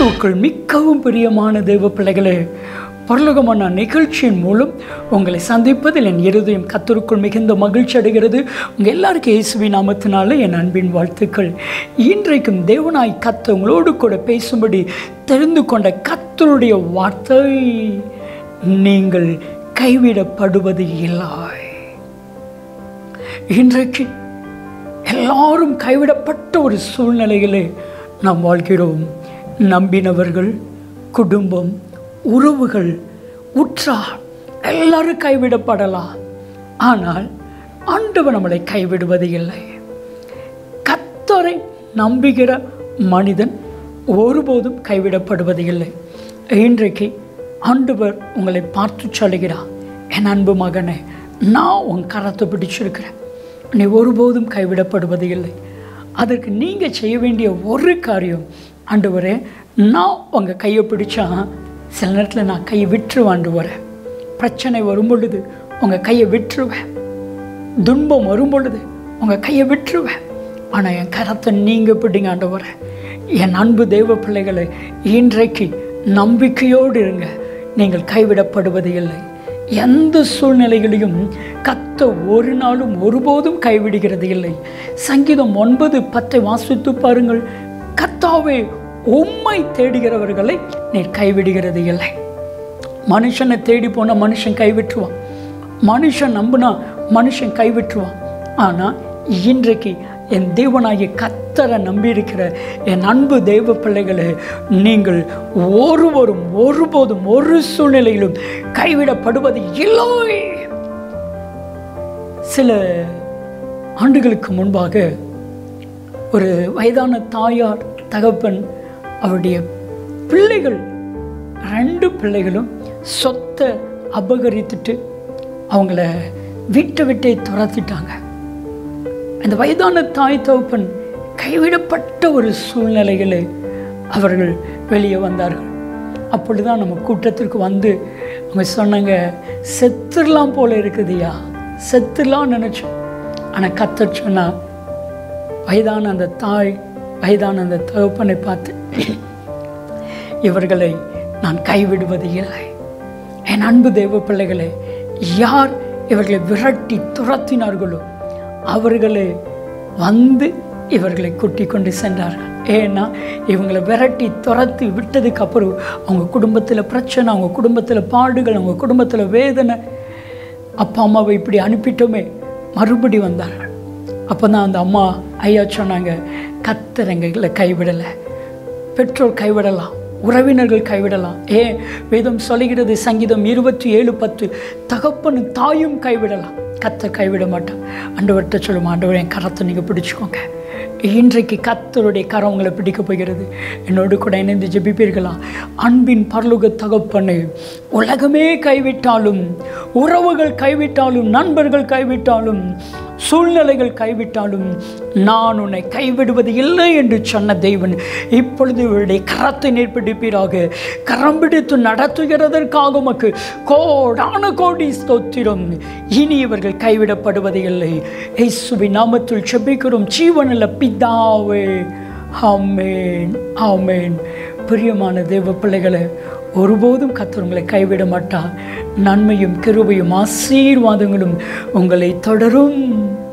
கிறிஸ்துவுக்குள் மிகவும் பிரியமான தெய்வ பிள்ளைகளே பரலோகமான நிகழ்ச்சியின் மூலம் உங்களை சந்திப்பதில் என் இருதயம் கத்தருக்குள் மிகுந்த மகிழ்ச்சி அடைகிறது உங்கள் எல்லாருக்கும் இயேசுவி நாமத்தினால என் அன்பின் வாழ்த்துக்கள் இன்றைக்கும் தேவனாய் கத்த உங்களோடு கூட பேசும்படி தெரிந்து கொண்ட கத்தருடைய வார்த்தை நீங்கள் கைவிடப்படுவது இல்லை இன்றைக்கு எல்லாரும் கைவிடப்பட்ட ஒரு சூழ்நிலையிலே நாம் வாழ்கிறோம் நம்பினவர்கள் குடும்பம் உறவுகள் உற்றார் எல்லாரும் கைவிடப்படலாம் ஆனால் ஆண்டவர் நம்மளை கைவிடுவது இல்லை கத்தரை நம்புகிற மனிதன் ஒருபோதும் கைவிடப்படுவது இல்லை இன்றைக்கு ஆண்டவர் உங்களை பார்த்து சொல்லுகிறார் என் அன்பு மகனே நான் உன் கரத்தை பிடிச்சிருக்கிறேன் நீ ஒருபோதும் கைவிடப்படுவது இல்லை அதற்கு நீங்கள் செய்ய வேண்டிய ஒரு காரியம் ஆண்டவரே நான் உங்கள் கையை பிடிச்சா சில நேரத்தில் நான் கையை விட்டுருவேன் ஆண்டவரே பிரச்சனை வரும் பொழுது உங்கள் கையை விட்டுருவேன் துன்பம் வரும் பொழுது உங்கள் கையை விட்டுருவேன் ஆனால் என் கரத்தை நீங்கள் பிடிங்க ஆண்டவரே என் அன்பு தெய்வ பிள்ளைகளை இன்றைக்கு நம்பிக்கையோடு இருங்க நீங்கள் கைவிடப்படுவது இல்லை எந்த சூழ்நிலைகளையும் கத்த ஒரு நாளும் ஒருபோதும் கைவிடுகிறது இல்லை சங்கீதம் ஒன்பது பத்தை வாசித்து பாருங்கள் கத்தாவே உம்மை தேடுகிறவர்களை நீர் கைவிடுகிறது இல்லை மனுஷனை தேடி போனால் மனுஷன் கைவிட்டுருவான் மனுஷன் நம்புனா மனுஷன் கைவிட்டுருவான் ஆனால் இன்றைக்கு என் தேவனாகிய கத்தரை நம்பியிருக்கிற என் அன்பு தெய்வ பிள்ளைகளே நீங்கள் ஒருவரும் ஒருபோதும் ஒரு சூழ்நிலையிலும் கைவிடப்படுவது இல்லை சில ஆண்டுகளுக்கு முன்பாக ஒரு வயதான தாயார் தகப்பன் அவருடைய பிள்ளைகள் ரெண்டு பிள்ளைகளும் சொத்தை அபகரித்துட்டு அவங்கள வீட்டை விட்டே துரத்திட்டாங்க அந்த வயதான தாய் தகப்பன் கைவிடப்பட்ட ஒரு சூழ்நிலைகளில் அவர்கள் வெளியே வந்தார்கள் அப்பொழுதுதான் நம்ம கூட்டத்திற்கு வந்து அவங்க சொன்னாங்க செத்துடலாம் போல இருக்குதுயா செத்துடலாம் நினச்சோம் ஆனால் கத்தர் சொன்னா வயதான அந்த தாய் வயதான அந்த தகப்பனை பார்த்து இவர்களை நான் கைவிடுவது இல்லை என் அன்பு தெய்வ பிள்ளைகளே யார் இவர்களை விரட்டி துரத்தினார்களோ அவர்களே வந்து இவர்களை கூட்டி கொண்டு சென்றார்கள் ஏன்னா இவங்களை விரட்டி துரத்தி விட்டதுக்கு அப்புறம் அவங்க குடும்பத்தில் பிரச்சனை அவங்க குடும்பத்தில் பாடுகள் அவங்க குடும்பத்தில் வேதனை அப்பா அம்மாவை இப்படி அனுப்பிட்டோமே மறுபடி வந்தார்கள் அப்போ தான் அந்த அம்மா ஐயா சொன்னாங்க கத்தரங்களை கைவிடலை பெற்றோர் கைவிடலாம் உறவினர்கள் கைவிடலாம் ஏன் வேதம் சொல்லுகிறது சங்கீதம் இருபத்தி ஏழு பத்து தகப்பனும் தாயும் கைவிடலாம் கத்தை கைவிட மாட்டான் ஆண்டவர்கிட்ட சொல்லும் ஆண்டவர் என் கரத்தை நீங்கள் பிடிச்சிக்கோங்க இன்றைக்கு கத்தருடைய கரம் உங்களை பிடிக்க போகிறது என்னோடு கூட இணைந்து ஜெபிப்பீர்களா அன்பின் பரலுக தகப்பனை உலகமே கைவிட்டாலும் உறவுகள் கைவிட்டாலும் நண்பர்கள் கைவிட்டாலும் சூழ்நிலைகள் கைவிட்டாலும் நான் உன்னை கைவிடுவது இல்லை என்று சொன்ன தெய்வன் இப்பொழுது இவருடைய கரத்தை நேர்பிடிப்பீராக கரம் பிடித்து நடத்துகிறதற்காக உமக்கு கோடான கோடி ஸ்தோத்திரம் இனி இவர்கள் கைவிடப்படுவது இல்லை இயேசுவி நாமத்தில் செபிக்கிறோம் ஜீவனில் பிதாவே ஆமேன் ஆமேன் பிரியமான தேவ பிள்ளைகளை ஒருபோதும் கத்தர் உங்களை கைவிட மாட்டார் நன்மையும் கிருபையும் ஆசீர்வாதங்களும் உங்களை தொடரும்